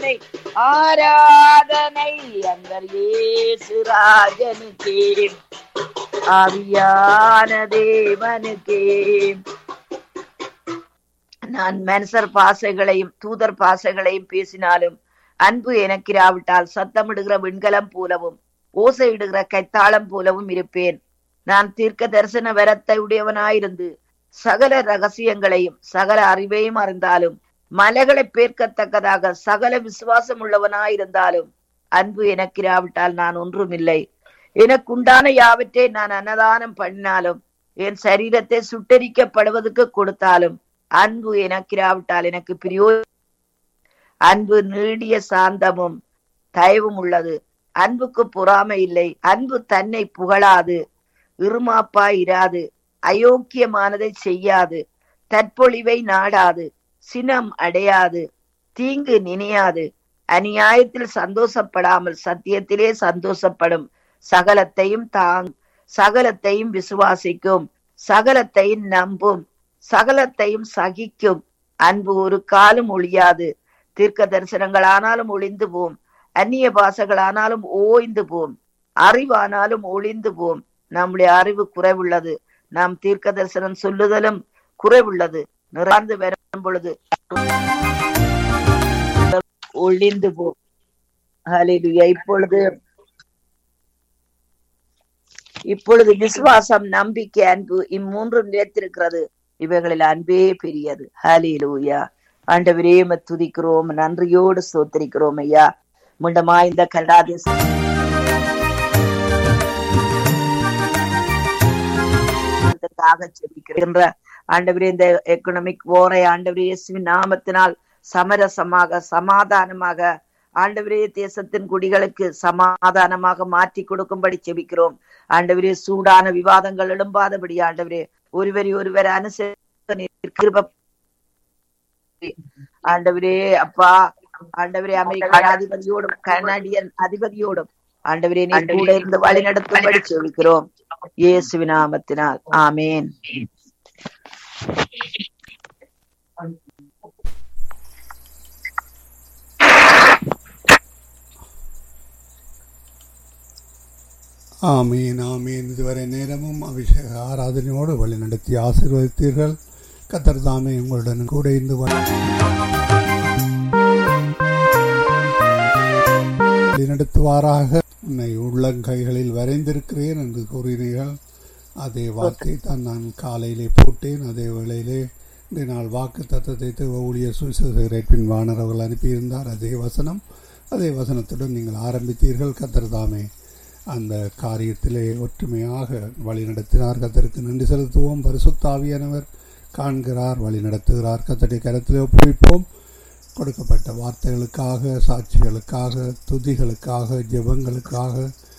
ஆராதனை ஆராதனை அந்த இயேசு ராஜனுக்கே ஆவியான தேவனுக்கே நான் மனுஷர் பாசைகளையும் தூதர் பாசைகளையும் பேசினாலும் அன்பு எனக்கிராவிட்டால் சத்தமிடுகிற விண்கலம் போலவும் ஓசையிடுகிற கைத்தாளம் போலவும் இருப்பேன் நான் தீர்க்க தரிசன வரத்தை உடையவனாயிருந்து சகல ரகசியங்களையும் சகல அறிவையும் அறிந்தாலும் மலைகளை பேர்க்கத்தக்கதாக சகல விசுவாசம் உள்ளவனாயிருந்தாலும் அன்பு எனக்கிராவிட்டால் நான் ஒன்றுமில்லை எனக்கு உண்டான யாவற்றை நான் அன்னதானம் பண்ணினாலும் என் சரீரத்தை சுட்டரிக்கப்படுவதற்கு கொடுத்தாலும் அன்பு எனக்கிராவிட்டால் எனக்கு பிரியோ அன்பு நீடிய சாந்தமும் தயவும் உள்ளது அன்புக்கு பொறாமை இல்லை அன்பு தன்னை புகழாது இருமாப்பா இராது அயோக்கியமானதை செய்யாது தற்பொழிவை நாடாது சினம் அடையாது தீங்கு நினையாது அநியாயத்தில் சந்தோஷப்படாமல் சத்தியத்திலே சந்தோஷப்படும் சகலத்தையும் தாங் சகலத்தையும் விசுவாசிக்கும் சகலத்தையும் நம்பும் சகலத்தையும் சகிக்கும் அன்பு ஒரு காலம் ஒழியாது தீர்க்க தரிசனங்களானாலும் ஒளிந்து போம் அந்நிய பாசைகளானாலும் ஓய்ந்து போம் அறிவானாலும் ஒளிந்து போம் நம்முடைய அறிவு குறைவுள்ளது நாம் தீர்க்க தரிசனம் சொல்லுதலும் குறைவுள்ளது நிறாந்து வரும் பொழுது ஒளிந்து போம் ஹalleluya இப்பொழுது இப்பொழுது விசுவாசம் நம்பிக்கை அன்பு இம்மூன்றும் நிலைத்திருக்கிறது இவைகளில் அன்பே பெரியது ஹalleluya ஆண்டவரே உம்மை துதிக்கிறோம் நன்றியோடு ஸ்தோத்திரிக்கிறோம் ஐயா முண்டமா இந்த கனடா தேசத்துக்காக ஜெபிக்கின்ற ஆண்டவரே இந்த எக்கனாமிக் ஓரை ஆண்டவரே இயேசுவின் நாமத்தினால் சமரசமாக சமாதானமாக ஆண்டவரே தேசத்தின் குடிகளுக்கு சமாதானமாக மாற்றி கொடுக்கும்படி செபிக்கிறோம் ஆண்டவரே சூடான விவாதங்கள் எழும்பாதபடி ஆண்டவரே ஒருவரை ஒருவர் அனுசரிக்க ஆண்டவரே அப்பா ஆண்டவரே அமெரிக்க அதிபதியோடும் கனடியன் அதிபதியோடும் ஆண்டவரே நீ கூட இருந்து வழி நடத்தும்படி செபிக்கிறோம் இயேசு நாமத்தினால் ஆமேன் ஆமீன் ஆமீன் இதுவரை நேரமும் அபிஷேக ஆராதனையோடு வழி நடத்தி ஆசீர்வதித்தீர்கள் கத்தர் தாமே உங்களுடன் கூட இருந்து வழிநடத்துவாராக உன்னை உள்ளங்கைகளில் வரைந்திருக்கிறேன் என்று கூறினீர்கள் அதே வார்த்தை தான் நான் காலையிலே போட்டேன் அதே வேளையிலே இந்த நாள் வாக்கு தத்தத்தை ஊழியர் சுவிசேஷகரேற்பின் வாணர் அவர்கள் அனுப்பியிருந்தார் அதே வசனம் அதே வசனத்துடன் நீங்கள் ஆரம்பித்தீர்கள் கத்தர் தாமே அந்த காரியத்திலே ஒற்றுமையாக வழி நடத்தினார் கத்தருக்கு நன்றி செலுத்துவோம் பரிசுத்தாவியானவர் காண்கிறார் வழி நடத்துகிறார் கத்தடி கரத்திலே ஒப்புவிப்போம் கொடுக்கப்பட்ட வார்த்தைகளுக்காக சாட்சிகளுக்காக துதிகளுக்காக ஜெபங்களுக்காக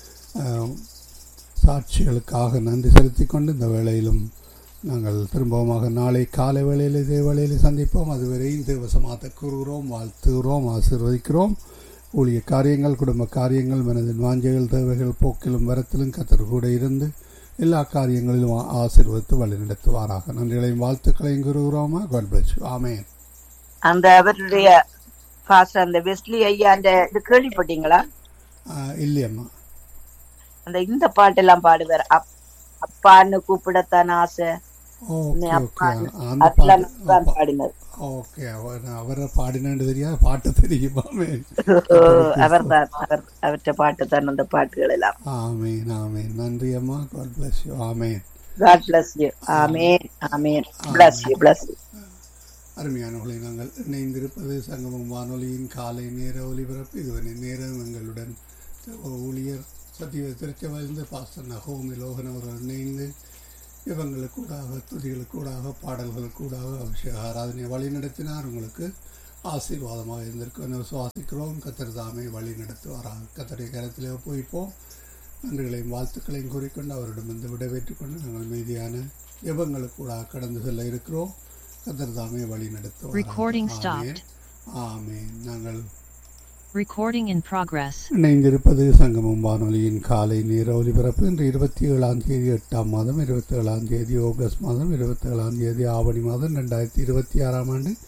சாட்சிகளுக்காக நன்றி செலுத்தி கொண்டு இந்த வேளையிலும் நாங்கள் திரும்பவுமாக நாளை காலை வேளையில் இதே வேளையில் சந்திப்போம் அதுவரை தேவசமாத்த கூறுகிறோம் வாழ்த்துகிறோம் ஆசீர்வதிக்கிறோம் ஊழிய காரியங்கள் குடும்ப காரியங்கள் மனதின் வாஞ்சைகள் தேவைகள் போக்கிலும் வரத்திலும் கத்தர் கூட இருந்து எல்லா காரியங்களிலும் ஆசீர்வதித்து வழி நடத்துவாராக நன்றிகளையும் வாழ்த்துக்களையும் கூறுகிறோமா காட் பிளஸ் ஆமேன் அந்த அவருடைய பாஸ்டர் அந்த வெஸ்லி ஐயா அந்த இது கேள்விப்பட்டீங்களா இல்லையம்மா அந்த இந்த பாட்டெல்லாம் பாடுவார் அப் அப்பான்னு கூப்பிடத்தான் ஆசை ஓகே ஓகே அந்த அதெல்லாம் பாட்டு தான் பாடினார் ஓகே அவர் அவரை பாடினு தெரியாது பாட்டு தெரியுமாமே அவர் தான் அவர் அவற்றை பாட்டு தான் அந்த பாட்டுகள் எல்லாம் ஆமேன் ஆமேன் நன்றி அம்மா காட் பிளஸ் யூ ஆமேன் காட் பிளஸ் யூ ஆமேன் ஆமேன் பிளஸ் யூ பிளஸ் யூ அருமையானவர்களை நாங்கள் இணைந்திருப்பது சங்கமம் வானொலியின் காலை நேர ஒலிபரப்பு இதுவரை நேரம் எங்களுடன் ஊழியர் சத்திய திருச்சபையிலிருந்து பாஸ்டர் நகோமி லோகன் அவர்கள் இணைந்து இவங்களுக்கூடாக துதிகளுக்கூடாக பாடல்களுக்கூடாக அபிஷேக ஆராதனை வழி நடத்தினார் உங்களுக்கு ஆசீர்வாதமாக இருந்திருக்கும் விசுவாசிக்கிறோம் கத்தர் தாமே வழி நடத்துவாராக கத்தருடைய கரத்திலே போய்ப்போம் நன்றிகளையும் வாழ்த்துக்களையும் கூறிக்கொண்டு அவரிடம் வந்து விடைபெற்றுக் கொண்டு நாங்கள் மீதியான எவங்களுக்கூடாக கடந்து செல்ல இருக்கிறோம் கத்தர் தாமே வழி Recording நடத்துவார் stopped. ஆமேன் நாங்கள் Recording in progress. இணைந்திருப்பது சங்கமம் வானொலியின் காலை நேர ஒலிபரப்பு இன்று இருபத்தி ஏழாம் தேதி எட்டாம் மாதம் இருபத்தி ஏழாம் தேதி ஆகஸ்ட் மாதம் இருபத்தி ஏழாம் தேதி ஆவணி மாதம் ரெண்டாயிரத்தி இருபத்தி ஆறாம் ஆண்டு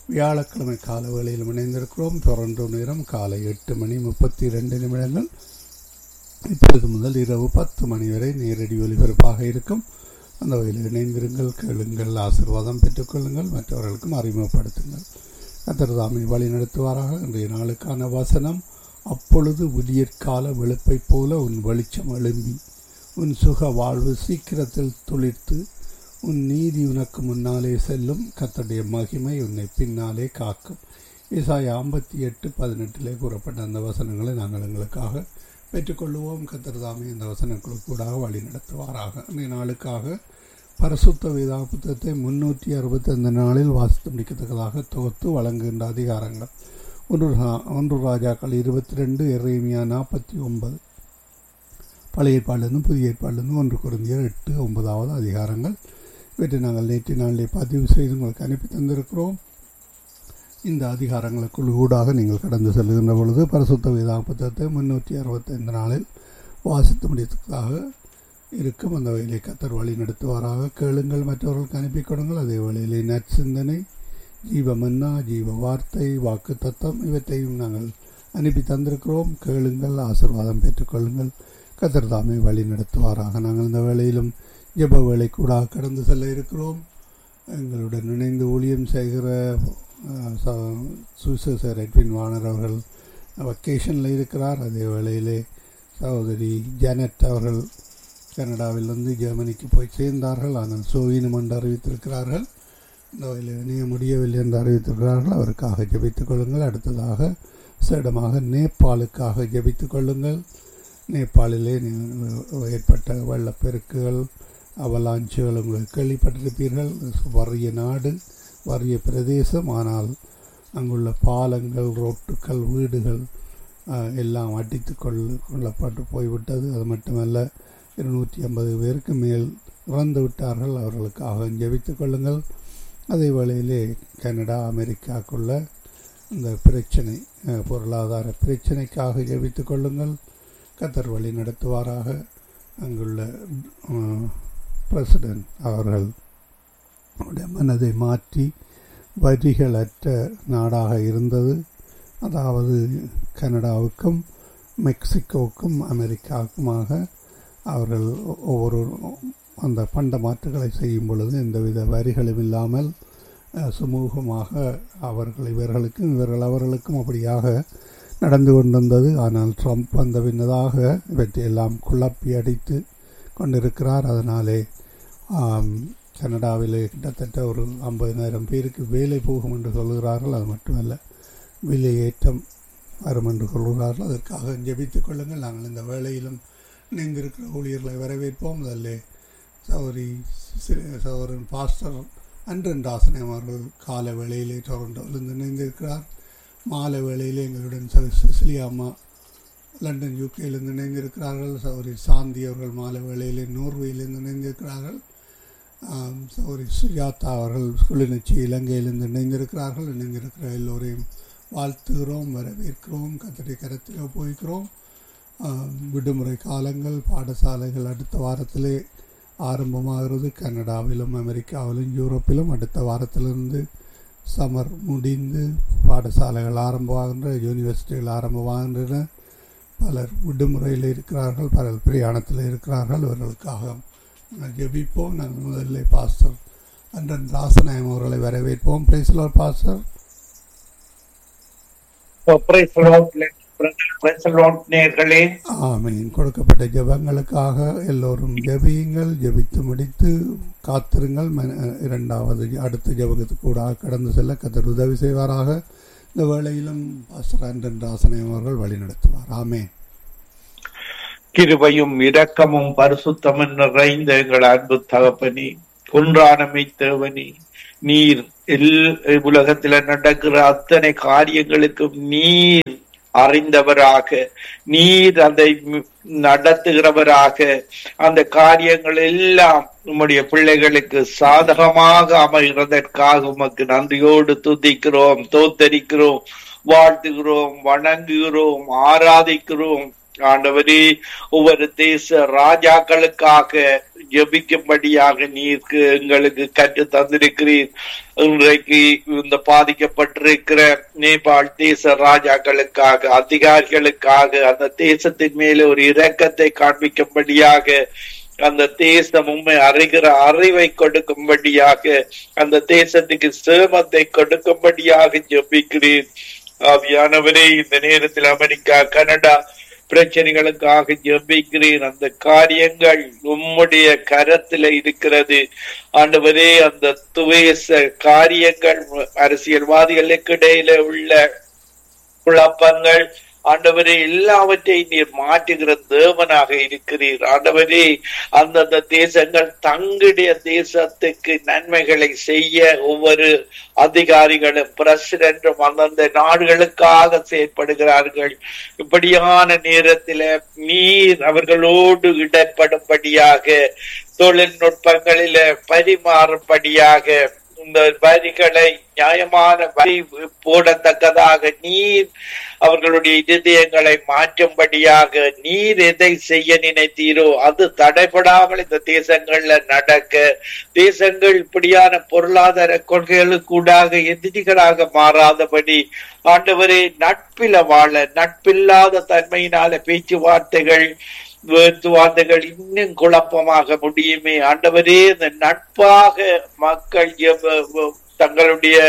வியாழக்கிழமை கால வேளையில் இணைந்திருக்கிறோம் டொரண்டோ நேரம் காலை எட்டு மணி முப்பத்தி ரெண்டு நிமிடங்கள் இப்பொழுது முதல் இரவு பத்து மணி வரை நேரடி ஒலிபரப்பாக இருக்கும் அந்த வகையில் இணைந்திருங்கள் கேளுங்கள் ஆசீர்வாதம் பெற்றுக்கொள்ளுங்கள் மற்றவர்களுக்கும் அறிமுகப்படுத்துங்கள் கத்தர்தாமை வழி நடத்துவாராக இன்றைய நாளுக்கான வசனம் அப்பொழுது விடியற்கால வெளுப்பைப் போல உன் வெளிச்சம் எழும்பி உன் சுக வாழ்வு சீக்கிரத்தில் துளிர்த்து உன் நீதி உனக்கு முன்னாலே செல்லும் கத்தடைய மகிமை உன்னை பின்னாலே காக்கும் இசாய் ஐம்பத்தி எட்டு பதினெட்டிலே கூறப்பட்ட அந்த வசனங்களை நாங்கள் எங்களுக்காக பெற்றுக்கொள்வோம் கத்தர்தாமே இந்த வசனங்களுக்கு கூடாக வழி நடத்துவாராக இன்றைய நாளுக்காக பரிசுத்த வேதா புத்தகத்தை முன்னூற்றி அறுபத்தைந்து நாளில் வாசித்து முடிக்கத்தக்கதாக தொகுத்து வழங்குகின்ற அதிகாரங்கள் ஒன்று ரா- ஒன்று ராஜாக்கள் இருபத்தி ரெண்டு எரேமியா நாற்பத்தி ஒன்பது பழைய ஏற்பாடிலிருந்து புதிய ஏற்பாடிலிருந்து ஒன்று குருந்தியர் எட்டு ஒன்பதாவது அதிகாரங்கள் இவற்றை நாங்கள் நேற்று நாளிலே பதிவு செய்து உங்களுக்கு அனுப்பி தந்திருக்கிறோம் இந்த அதிகாரங்களுக்குள் ஊடாக நீங்கள் கடந்து செல்கின்ற பொழுது பரிசுத்த வேதா புத்தகத்தை முன்னூற்றி அறுபத்தைந்து நாளில் வாசித்து முடித்ததாக இருக்கும் அந்த வகையிலே கத்தர் வழி நடத்துவாராக கேளுங்கள் மற்றவர்களுக்கு அனுப்பி கொடுங்கள் அதே வேளையிலே நற்சிந்தனை ஜீவ மன்னா ஜீவ வார்த்தை வாக்கு தத்தம் இவற்றையும் நாங்கள் அனுப்பி தந்திருக்கிறோம் கேளுங்கள் ஆசீர்வாதம் பெற்றுக்கொள்ளுங்கள் கத்தர் தாமே வழி நடத்துவாராக நாங்கள் இந்த வேளையிலும் ஜெப வேலை கூட கடந்து செல்ல இருக்கிறோம் எங்களுடன் இணைந்து ஊழியம் செய்கிற அஹ், ச- சுவிசேஷர் எட்வின் வாணர் அவர்கள் வக்கேஷனில் இருக்கிறார் அதே வேளையிலே சகோதரி ஜானட் அவர்கள் கனடாவிலிருந்து ஜெர்மனிக்கு போய் சேர்ந்தார்கள் ஆனால் சோயினம் என்று அறிவித்திருக்கிறார்கள் இந்த வகையில் இணைய முடியவில்லை என்று அறிவித்திருக்கிறார்கள் அவருக்காக ஜெபித்துக் கொள்ளுங்கள் அடுத்ததாக சேடமாக நேபாளுக்காக ஜெபித்துக் கொள்ளுங்கள் நேபாளிலே நீ- ஏற்பட்ட வெள்ளப்பெருக்குகள் அவலாஞ்சுகள் உங்களுக்கு கேள்விப்பட்டிருப்பீர்கள் வறிய நாடு வறிய பிரதேசம் ஆனால் அங்குள்ள பாலங்கள் ரோட்டுகள் வீடுகள் ஆஹ், எல்லாம் அடித்து கொள் கொள்ளப்பட்டு போய்விட்டது அது மட்டுமல்ல இருநூற்றி ஐம்பது பேருக்கு மேல் இறந்து விட்டார்கள் அவர்களுக்காக ஜெபித்துக் கொள்ளுங்கள் அதே வேளையிலே கனடா அமெரிக்காக்குள்ள இந்த பிரச்சனை அஹ், பொருளாதார பிரச்சனைக்காக ஜெபித்துக் கொள்ளுங்கள் கத்தர் வழி நடத்துவாராக அங்குள்ள பிரசிடென்ட் அவர்கள் அவருடைய மனதை மாற்றி வரிகளற்ற நாடாக இருந்தது அதாவது கனடாவுக்கும் மெக்சிகோவுக்கும் அமெரிக்காவுக்குமாக அவர்கள் ஒ- ஒவ்வொரு அந்த பண்ட மாற்றுகளை செய்யும் பொழுது எந்தவித வரிகளும் இல்லாமல் அஹ், சுமூகமாக அவர்கள் இவர்களுக்கும் இவர்கள் அவர்களுக்கும் அப்படியாக நடந்து கொண்டிருந்தது ஆனால் ட்ரம்ப் வந்த பின்னதாக இவற்றையெல்லாம் குழப்பி அடித்து கொண்டிருக்கிறார் அதனாலே ஆம், கனடாவிலே கிட்டத்தட்ட ஒரு ஐம்பதினாயிரம் பேருக்கு வேலை போகும் என்று சொல்கிறார்கள் அது மட்டுமல்ல விலையேற்றம் வரும் என்று சொல்கிறார்கள் அதற்காக ஜெபித்துக் கொள்ளுங்கள் நாங்கள் இந்த வேளையிலும் இணைந்திருக்கிற ஊழியர்களை வரவேற்போம் அதில் சௌரி சௌரன் பாஸ்டர் அன்றன் ராசனம் அவர்கள் கால வேளையிலே டொரண்டோவிலிருந்து இணைந்திருக்கிறார் மாலை வேளையிலே எங்களுடன் ச- சிசிலியா அம்மா லண்டன் யூகேயிலிருந்து இணைந்திருக்கிறார்கள் சௌரி சாந்தி அவர்கள் மாலை வேளையிலே நோர்வேயிலிருந்து இணைந்திருக்கிறார்கள் ஆம், சௌரி சுஜாதா அவர்கள் கிளிநொச்சி இலங்கையிலிருந்து இணைந்திருக்கிறார்கள் இணைந்திருக்கிற எல்லோரையும் வாழ்த்துகிறோம் வரவேற்கிறோம் கத்தடி கரத்தில் ஒப்புவிக்கிறோம் ஆம், விடுமுறை காலங்கள் பாடசாலைகள் அடுத்த வாரத்திலே ஆரம்பமாகிறது கனடாவிலும் அமெரிக்காவிலும் யூரோப்பிலும் அடுத்த வாரத்திலிருந்து சம்மர் முடிந்து பாடசாலைகள் ஆரம்பமாகின்ற யூனிவர்சிட்டிகள் ஆரம்பமாகின்றன பலர் விடுமுறையில் இருக்கிறார்கள் பலர் பிரயாணத்தில் இருக்கிறார்கள் இவர்களுக்காக நாங்கள் ஜெபிப்போம் நாங்கள் முதல்ல பாஸ்டர் அன்றன் ராசநாயம் அவர்களை வரவேற்போம் பேசலாம் pastor Praise the Lord, praise the Lord, நேயர்களே ஆமீன் கொடுக்கப்பட்ட ஜெபங்களுக்காக எல்லோரும் ஜெபியுங்கள் ஜெபித்து முடித்து காத்திருங்கள் மன- இரண்டாவது அடுத்த ஜெபத்துக்கு கூட கடந்து செல்ல கத்தர் உதவி செய்வாராக இந்த வேளையிலும் பாஸ்டர் அன்றன் ராசநாயம் அவர்கள் வழி நடத்துவார் ஆமேன் கிருபையும் இரக்கமும் பரிசுத்தமும் நிறைந்த எங்கள் அன்பு தகப்பனே குன்றானமை தேவனே நீர் எல் உலகத்துல நடக்கிற அத்தனை காரியங்களுக்கும் நீர் அறிந்தவராக நீர் அதை ம- நடத்துகிறவராக அந்த காரியங்கள் எல்லாம் உம்முடைய பிள்ளைகளுக்கு சாதகமாக அமைகிறதற்காக உமக்கு நன்றியோடு துதிக்கிறோம் தோத்தரிக்கிறோம் வாழ்த்துகிறோம் வணங்குகிறோம் ஆராதிக்கிறோம் ஆண்டவரே ஒவ்வொரு தேச ராஜாக்களுக்காக ஜெபிக்கும்படியாக நீருக்கு எங்களுக்கு கற்று தந்திருக்கிறீர் இன்றைக்கு இந்த பாதிக்கப்பட்டிருக்கிற நேபாள் தேச ராஜாக்களுக்காக அதிகாரிகளுக்காக அந்த தேசத்தின் மேலே ஒரு இரக்கத்தை காண்பிக்கும்படியாக அந்த தேசம் உண்மை அறிகிற அறிவை கொடுக்கும்படியாக அந்த தேசத்துக்கு சேமத்தை கொடுக்கும்படியாக ஜெபிக்கிறேன் ஆவியானவரே இந்த நேரத்தில் அமெரிக்கா கனடா பிரச்சனைகளுக்காக ஜெபிக்கிறேன் அந்த காரியங்கள் உம்முடைய கரத்துல இருக்கிறது ஆண்டவரே அந்த துவேச காரியங்கள் அரசியல்வாதிகளுக்கு இடையில உள்ள குழப்பங்கள் ஆண்டவரே எல்லாவற்றையும் நீர் மாற்றுகிற தேவனாக இருக்கிறீர் ஆண்டவரே அந்தந்த தேசங்கள் தங்களுடைய தேசத்துக்கு நன்மைகளை செய்ய ஒவ்வொரு அதிகாரிகளும் பிரசிடென்ட்டும் அந்தந்த நாடுகளுக்காக செயற்படுகிறார்கள் இப்படியான நேரத்தில நீர் அவர்களோடு இடப்படும்படியாக தொழில்நுட்பங்களில பரிமாறும்படியாக இந்த வரிகளை நியாயமான வரி போடத்தக்கதாக நீர் அவர்களுடைய இருதயங்களை மாற்றும்படியாக நீர் எதை செய்ய நினைத்தீரோ அது தடைபடாமல் இந்த தேசங்கள்ல நடக்க தேசங்கள் இப்படியான பொருளாதார கொள்கைகளுக்கூடாக எதிரிகளாக மாறாதபடி ஆண்டவரே நட்பில வாழ நட்பில்லாத தன்மையினால பேச்சுவார்த்தைகள் வேத்துவார்த்தைகள் இன்னும் குழப்பமாக முடியுமே ஆண்டவரே இந்த நட்பாக மக்கள் எவ்- தங்களுடைய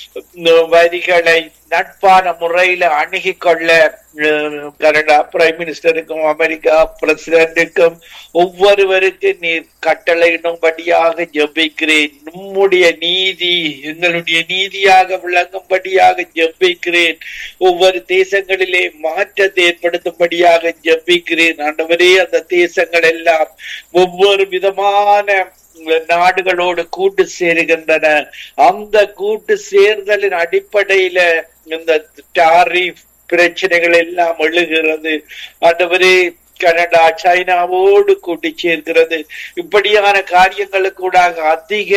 வரிகளை நட்பான முறையில அணுகி கொள்ள அஹ், கனடா பிரைம் மினிஸ்டருக்கும் அமெரிக்கா பிரசிடென்ட்டுக்கும் ஒவ்வொருவருக்கு நீர் கட்டளையிடும்படியாக ஜெபிக்கிறேன் நம்முடைய நீதி எங்களுடைய நீதியாக விளங்கும்படியாக ஜெபிக்கிறேன் ஒவ்வொரு தேசங்களிலே மாற்றத்தை ஏற்படுத்தும்படியாக ஜெபிக்கிறேன் ஆண்டவரே அந்த தேசங்கள் எல்லாம் ஒவ்வொரு விதமான நாடுகளோடு கூட்டு சேருகின்றன அந்த கூட்டு சேர்தலின் அடிப்படையில இந்த டாரிஃப் பிரச்சனைகள் எல்லாம் எழுகிறது ஆண்டவரே கனடா சைனாவோடு கூட்டி சேர்க்கிறது இப்படியான காரியங்களுக்கூடாக அதிக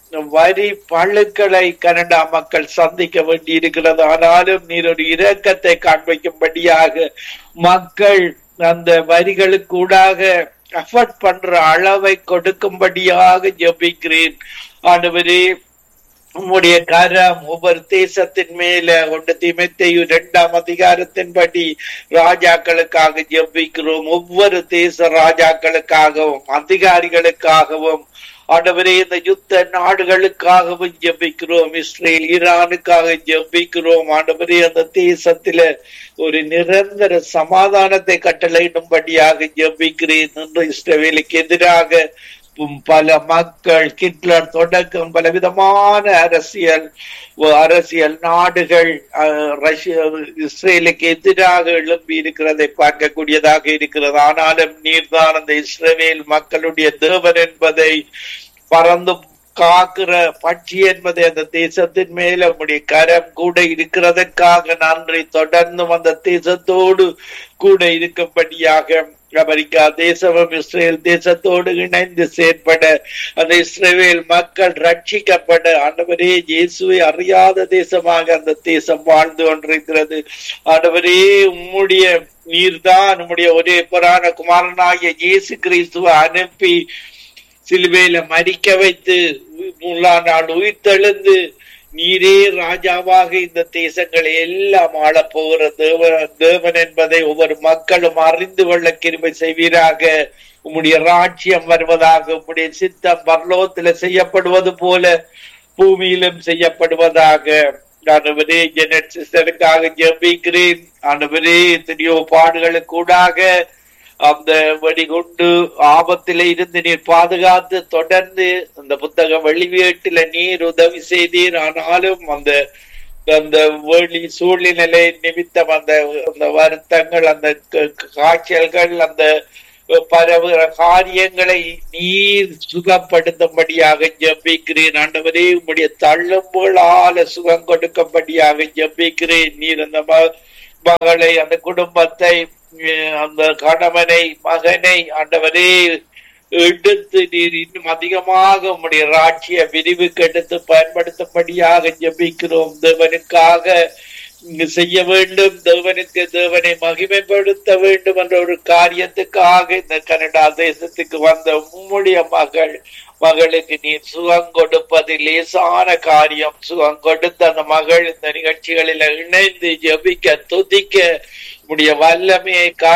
வரி பழுக்களை கனடா மக்கள் சந்திக்க வேண்டி இருக்கிறது ஆனாலும் நீர் ஒரு இரக்கத்தை காண்பிக்கும்படியாக மக்கள் அந்த வரிகளுக்கூடாக அஃபர்ட் பண்ற அளவை கொடுக்கும்படியாக ஜெபிக்கிறேன் ஆண்டவரே உம்முடைய கரம் ஒவ்வொரு தேசத்தின் மேல ஒன்று திமைத்தையும் இரண்டாம் அதிகாரத்தின்படி ராஜாக்களுக்காக ஜெபிக்கிறோம் ஒவ்வொரு தேச ராஜாக்களுக்காகவும் அதிகாரிகளுக்காகவும் ஆண்டவரே இந்த யுத்த நாடுகளுக்காகவும் ஜெபிக்கிறோம் இஸ்ரேல் ஈரானுக்காக ஜெபிக்கிறோம் ஆண்டவரே அந்த தேசத்தில ஒரு நிரந்தர சமாதானத்தை கட்டளையிடும்படியாக ஜெபிக்கிறேன் என்று இஸ்ரேலுக்கு எதிராக உம் பல மக்கள் ஹிட்லர் தொடக்கம் பல விதமான அரசியல் ஒ- அரசியல் நாடுகள் அஹ், ரஷ்ய இஸ்ரேலுக்கு எதிராக எழும்பி இருக்கிறதை பார்க்கக்கூடியதாக இருக்கிறது ஆனாலும் நீர்தான் அந்த இஸ்ரேல் மக்களுடைய தேவன் என்பதை பறந்து காக்கிற பட்சி என்பதை அந்த தேசத்தின் மேல உம்முடைய கரம் கூட இருக்கிறதற்காக நன்றி தொடர்ந்தும் அந்த தேசத்தோடு கூட இருக்கும்படியாக அமெரிக்கா தேசமும் இஸ்ரேல் தேசத்தோடு இணைந்து செயற்பட அந்த இஸ்ரேல் மக்கள் ரட்சிக்கப்பட ஆண்டவரே இயேசுவை அறியாத தேசமாக அந்த தேசம் வாழ்ந்து கொண்டிருக்கிறது ஆண்டவரே உம்முடைய நீர்தான் உம்முடைய ஒரே புராண குமாரனாகிய இயேசு கிறிஸ்துவை அனுப்பி சிலுவையில மறிக்க வைத்து மூன்றாம் நாள் உயிர்த்தெழுந்து நீரே ராஜாவாக இந்த தேசங்களை எல்லாம் ஆளப் போகிற தேவன் தேவன் என்பதை ஒவ்வொரு மக்களும் அறிந்து கொள்ள கிருபை செய்வீராக உம்முடைய ராஜ்யம் வருவதாக உம்முடைய சித்தம் பரலோகத்துல செய்யப்படுவது போல பூமியிலும் செய்யப்படுவதாக ஆண்டவரே ஜெனட் சிஸ்டருக்காக ஜெபிக்கிறேன் ஆண்டவரே எத்தனையோ பாடுகளுக்கூடாக அந்த வெடிகுண்டு ஆபத்தில இருந்து நீர் பாதுகாத்து தொடர்ந்து அந்த புத்தக வெளிவீட்டுல நீர் உதவி செய்தீர் ஆனாலும் அந்த அந்த வெளி சூழ்நிலை நிமித்தம் அந்த அந்த வருத்தங்கள் அந்த க- க- காய்ச்சல்கள் அந்த பரவுகிற காரியங்களை நீர் சுகப்படுத்தும்படியாக ஜெபிக்கிறேன் ஆண்டவரே உம்முடைய தள்ளும்புகளால சுகம் கொடுக்கும்படியாக ஜெபிக்கிறேன் நீர் அந்த ம- மகளை அந்த குடும்பத்தை அஹ் அந்த கணவனை மகனை ஆண்டவரே எடுத்து நீர் இன்னும் அதிகமாக உம்முடைய ராட்சிய விரிவுக்கு எடுத்து பயன்படுத்தும்படியாக ஜெபிக்கிறோம் தேவனுக்காக இங்கு செய்ய வேண்டும் தேவனுக்கு தேவனை மகிமைப்படுத்த வேண்டும் என்ற ஒரு காரியத்துக்காக இந்த கனடா தேசத்துக்கு வந்த உம்முடைய மகள் மகளுக்கு நீர் சுகம் கொடுப்பது லேசான காரியம் சுகம் கொடுத்த அந்த மகள் இந்த நிகழ்ச்சிகளில் இணைந்து ஜெபிக்க துதிக்க உடைய வல்லமையை